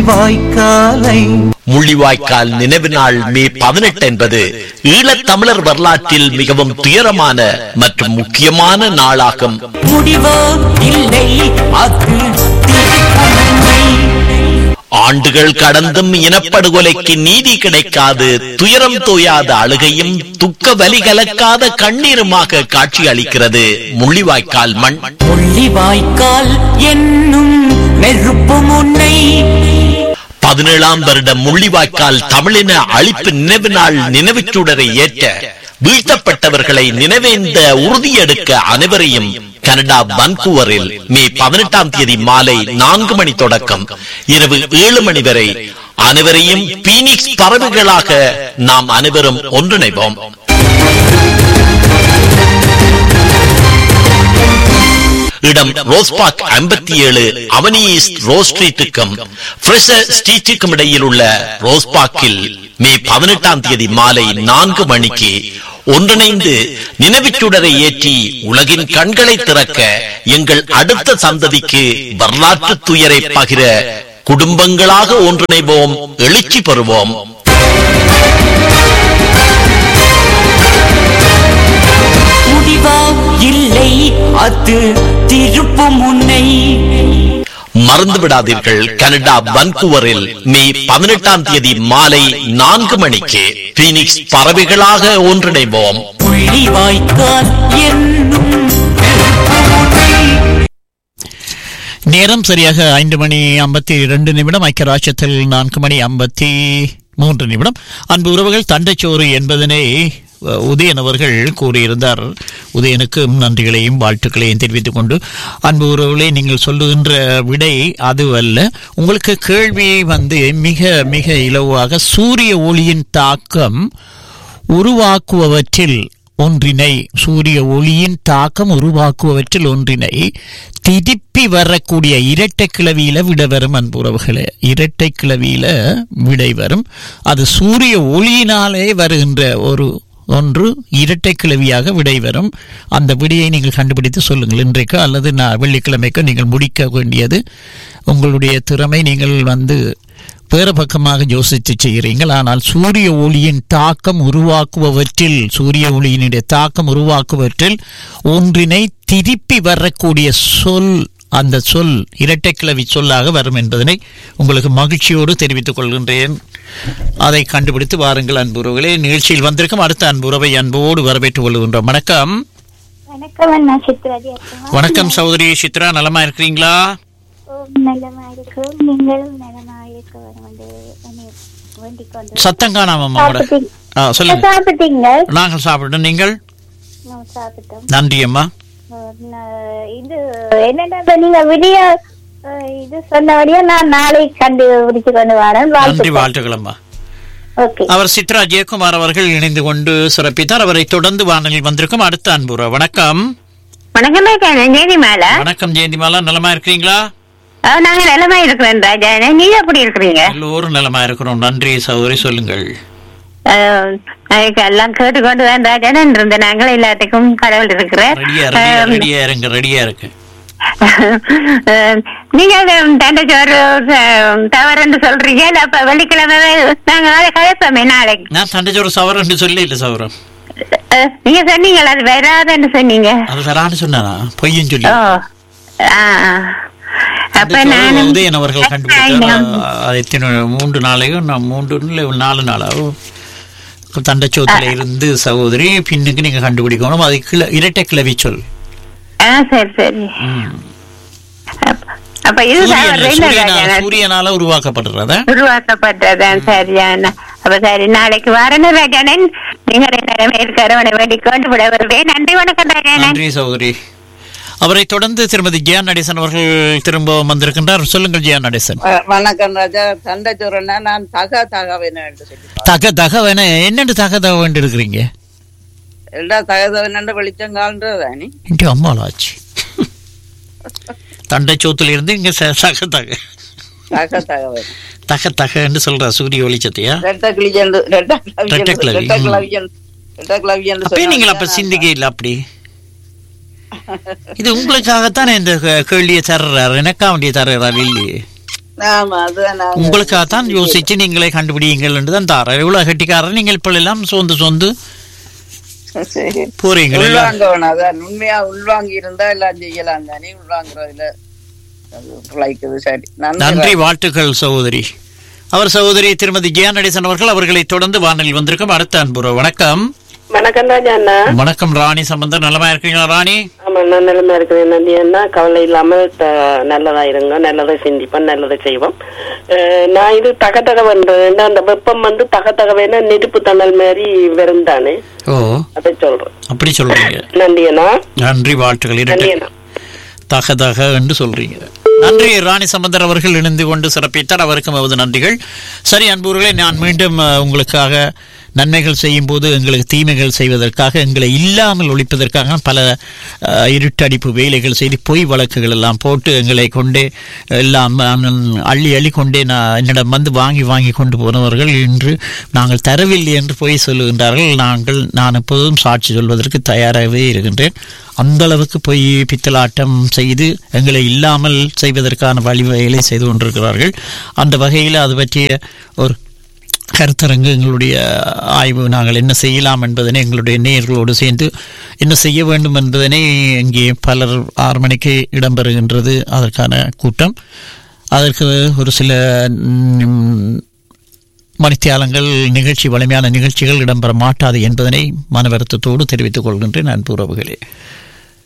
முள்ளிவாய்க்காலை முள்ளிவாய்க்கால் நினைவு நாள் மே பதினெட்டு என்பது ஈழத்தமிழர் வரலாற்றில் மிகவும் துயரமான மற்றும் முக்கியமான நாளாகும் முடிவோ இல்லை அது திருப்புமுனை. ஆண்டுகள் கடந்தும் இனப்படுகொலைக்கு நீதி கிடைக்காது துயரம் தோயாத அழுகையும் துக்க வலி கலக்காத கண்ணீருமாக காட்சி அளிக்கிறது முள்ளிவாய்க்கால் மண் முள்ளிவாய்க்கால் என்னும் நெருப்பு முனை பதினேழாம் வருட முள்ளிவாய்க்கால் தமிழின அழிப்பு நினைவு நாள் நினைவுச் சுடரை ஏற்ற வீழ்த்தப்பட்டவர்களை நினைவேந்த உறுதியெடுக்க அனைவரையும் கனடா வன்கூவரில் மே பதினெட்டாம் தேதி மாலை நான்கு மணி தொடக்கம் இரவு ஏழு மணி வரை அனைவரையும் பீனிக்ஸ் பறவைகளாக நாம் அனைவரும் ஒன்றிணைவோம் இடம் ரோஸ்பாக் ஐம்பத்தி ஏழு அவனி ஈஸ்ட் ரோஸ் ஸ்ட்ரீட்டுக்கும் ஃப்ரெஷர் ஸ்ட்ரீட்டுக்கும் இடையில் உள்ள ரோஸ்பாக்கில் மே பதினெட்டாம் தேதி மாலை நான்கு மணிக்கு ஒன்றிணைந்து நினைவுச்சுடரை ஏற்றி உலகின் கண்களை திறக்க எங்கள் அடுத்த சந்ததிக்கு வரலாற்று துயரை பகிர குடும்பங்களாக ஒன்றிணைவோம் எழுச்சி பெறுவோம் முடிவோ இல்லை அது திருப்பு முனை மறந்து விடாதீர்கள் கனடா வன்கூவரில் மே பதினெட்டாம் தேதி மாலை நான்கு மணிக்கு பீனிக்ஸ் பறவைகளாக ஒன்றிணைவோம் முள்ளிவாய்க்கால் என்னும் நெருப்பு முனை நேரம் சரியாக ஐந்து மணி ஐம்பத்தி இரண்டு நிமிடம் ஐக்கியராட்சத்தில் நான்கு மணி ஐம்பத்தி மூன்று நிமிடம் அன்பு உறவுகள் தண்டைச்சோறு என்பதனை அஹ், உதயன் அவர்கள் கூறியிருந்தார் உதயனுக்கு நன்றிகளையும் வாழ்த்துக்களையும் தெரிவித்துக் கொண்டு அன்பு உறவுகளே நீங்கள் சொல்லுகின்ற விடை அதுவல்ல உங்களுக்கு கேள்வி வந்து மிக மிக இலவாக சூரிய ஒளியின் தாக்கம் உருவாக்குவவற்றில் ஒன்றினை சூரிய ஒளியின் தாக்கம் உருவாக்குவவற்றில் ஒன்றினை திருப்பி வரக்கூடிய இரட்டை கிளவியில விட வரும் அன்புறவுகளே இரட்டை கிளவியில விடை வரும் அது சூரிய ஒளியினாலே வருகின்ற ஒரு ஒன்று இரட்டை கிளவியாக விடை வரும் அந்த விடையை நீங்கள் கண்டுபிடித்து சொல்லுங்கள் இன்றைக்கு அல்லது நான் வெள்ளிக்கிழமைக்கு நீங்கள் முடிக்க வேண்டியது உங்களுடைய திறமை நீங்கள் வந்து வேறு பக்கமாக யோசித்து செய்கிறீர்கள் ஆனால் சூரிய ஒளியின் தாக்கம் உருவாக்குபவற்றில் சூரிய ஒளியினுடைய தாக்கம் உருவாக்குவற்றில் ஒன்றினை திருப்பி வரக்கூடிய சொல் அந்த சொல் இரட்டைக்கிழவி சொல்லாக வரும் என்பதனை உங்களுக்கு மகிழ்ச்சியோடு தெரிவித்துக் கொள்கின்றேன் அதை கண்டுபிடித்து வாருங்கள் அன்புறவுகளே நிகழ்ச்சியில் வந்திருக்கும் அடுத்த அன்புறவை அன்போடு வரவேற்றுக் கொள்கின்றோம் வணக்கம் வணக்கம் அண்ணா சித்ராஜி அக்கா வணக்கம் சகோதரி சித்ரா நலமா இருக்கிறீங்களா நலமா இருக்கும் நீங்களும் நலமா இருக்க வரும் வந்து என்னை வேண்டிக் கொண்டு சத்தம் காணாமம்மா கூட சாப்பிட்டீங்க- ஆ, சொல்லுங்க சாப்பிட்டீங்க நாங்கள் சாப்பிட்டோம் நீங்கள் நான் சாப்பிட்டோம் நன்றி அம்மா அஹ் நான் இது என்னடா இப்ப நீங்க விடிய அஹ், இது சொன்னபடியா நான் நாளை கண்டுபிடிச்சு கொண்டு வரேன் நன்றி வாழ்த்துக்கள் வாழ்த்துக்கள் அம்மா ஓகே அவர் சித்ரா ஜெயக்குமார் அவர்கள் இணைந்து கொண்டு சிறப்பித்தார் அவரை தொடர்ந்து வானலில் வந்திருக்கும் அடுத்த அன்புற வணக்கம் வணக்கம் ஜெயதி மேல வணக்கம் ஜெயந்திமாலா நலமா இருக்கிறீங்களா நாங்க நிலமா இருக்கிறேன் ராஜா நீங்க எப்படி இருக்கிறீங்க எல்லோரும் நலமா இருக்கிறோம் நன்றி சகோதரி சொல்லுங்கள் அதுக்கு எல்லாம் கேட்டுக்கொண்டு தான் ராஜன் இருந்த நாங்கள் எல்லாத்துக்கும் கடவுள் இருக்கிறார் ரெடியா ரெடியா ரெடியா இருங்க ரெடியா இருக்கு அஹ், நீங்க தண்டச்சோறு தவறுன்னு சொல்றீங்க இல்ல அப்ப வெள்ளிக்கிழமை நாங்க நாளை கதைப்போமே நாளைக்கு நான் தண்டைச்சோறு சவரன் சொல்லி இல்ல சவரம் அஹ், நீங்க சொன்னீங்களா அது வராதுன்னு சொன்னீங்க அது வரான்னு சொன்னானா பொய்யும் சொல்லி ஓ ஆ, ஆ. அப்ப தண்டைச்சோறு நான் உதயன் அவர்கள் கண்டுபிடித்தார் அது எத்தனை மூன்று நாளையோ நான் மூன்று இல்லை நாலு நாளாவோ தண்டைச்சோத்துல இருந்து சகோதரி பின்னுக்கு நீங்க கண்டுபிடிக்கணும் அது கிள இரட்டை கிளவி சொல் ஆ சரி சரி ம். அப்ப- அப்ப இது சூரியன் தவறு இல்லை சூரியனால ராஜா. சூரியனால உருவாக்கப்படுறதா உருவாக்கப்பட்டதான் சரியான அப்ப சரி நாளைக்கு வரணும் ராஜானன் நீங்கள் நிலைமை இருக்கிறவனை வேண்டிக் கொண்டு விட வருவேன் நன்றி வணக்கம் ராஜானன் நன்றி சகோதரி அவரை தொடர்ந்து திருமதி ஜெயா நடேசன் அவர்கள் திரும்ப வந்திருக்கின்றார் சொல்லுங்கள் ஜெயா நடேசன் வ- வணக்கம் ராஜா தண்டச்சோரனா நான் தக தக வேணும் என்று சொல்லி தக தக வேண என்னென்று தக தக வேண்டி இருக்கிறீங்க எல்லா தகதவனண்ட வெளிச்சங்கால்ன்றதானி இங்கே அம்மாளாச்சு தண்டை சோத்துல இருந்து இங்க ச- சக தக தக தக வேணும் தக தகன்னு சொல்ற சூரிய வெளிச்சத்தையா ரெட்ட கிளிஜண்டு ரெட்ட ரெட்டை கிளவியன் கிளவி, ரெட்ட ம். கிளவியன் ரெட்ட கிளவியன் அப்பயே நீங்கள் அப்ப சிந்திக்க இல்ல அப்படி இது உங்களுக்காகத்தானே இந்த கே- கேள்வியை தர்றாரு எனக்கா வேண்டிய தர்றாரு இல்லையே ஆமா அதுதான் நாங்க- உங்களுக்காக தான் யோசிச்சு நீங்களே கண்டுபிடிங்கள் என்று தான் தார எவ்வளவு கட்டிக்காரர் நீங்கள் இப்ப எல்லாம் சொந்து சொந்து சரி. போறீங்களா உள்வாங்க வேணும் அதான் உண்மையா உள்வாங்கி இருந்தா எல்லாம் செய்யலாம் தானே உள்வாங்குறதுல அது பிழைக்குது சரி நன்றி வாழ்த்துக்கள் சகோதரி அவர் சகோதரி திருமதி ஜெயா நடேசன் அவர்கள் அவர்களை தொடர்ந்து வானலில் வந்திருக்கும் அடுத்த அன்புற வணக்கம் வணக்கம் ராஜா அண்ணா வணக்கம் ராணி சம்பந்தர் நலமா இருக்கீங்களா ராணி ஆமா நான் நிலைமை இருக்கிறேன் நன்றி அண்ணா கவலை இல்லாம த- நல்லதா இருங்க நல்லதை சிந்திப்போம் நல்லதை செய்வோம் அஹ், நான் இது தக தகவன்றேன் அந்த வெப்பம் வந்து தக தகவேனா நெருப்பு தணல் மாதிரி வெறும் தானே ஓ அதை சொல்றேன் அப்படி சொல்றீங்க நன்றி அண்ணா நன்றி வாழ்த்துக்கள் நன்றி இரட்டை அண்ணா தக தக என்று சொல்றீங்க நன்றி ராணி சம்பந்தர் அவர்கள் இணைந்து கொண்டு சிறப்பித்தார் அவருக்கும் அவரது நன்றிகள் சரி அன்புகளே நான் மீண்டும் அஹ், உங்களுக்காக நன்மைகள் செய்யும் போது எங்களுக்கு தீமைகள் செய்வதற்காக எங்களை இல்லாமல் ஒழிப்பதற்காக பல அஹ், இருட்டடிப்பு வேலைகள் செய்து பொய் வழக்குகள் எல்லாம் போட்டு எங்களை கொண்டே எல்லாம் நான் அள்ளி அள்ளி கொண்டே நான் என்னிடம் வந்து வாங்கி வாங்கி கொண்டு போனவர்கள் இன்று நாங்கள் தரவில்லை என்று பொய் சொல்லுகின்றார்கள் நாங்கள் நான் எப்போதும் சாட்சி சொல்வதற்கு தயாராகவே இருக்கின்றேன் அந்த அளவுக்கு போய் பித்தலாட்டம் செய்து எங்களை இல்லாமல் செய்வதற்கான வழிவகைகளை செய்து கொண்டிருக்கிறார்கள் அந்த வகையில் அது பற்றிய ஒரு கருத்தரங்கு எங்களுடைய ஆய்வு நாங்கள் என்ன செய்யலாம் என்பதனை எங்களுடைய நேயர்களோடு சேர்ந்து என்ன செய்ய வேண்டும் என்பதனை இங்கே பலர் ஆறு மணிக்கு இடம்பெறுகின்றது அதற்கான கூட்டம் அதற்கு ஒரு சில ம், மணித்தியாலங்கள் நிகழ்ச்சி வலிமையான நிகழ்ச்சிகள் இடம்பெற மாட்டாது என்பதனை மனவருத்தத்தோடு தெரிவித்துக் கொள்கின்றேன் அன்பு உறவுகளே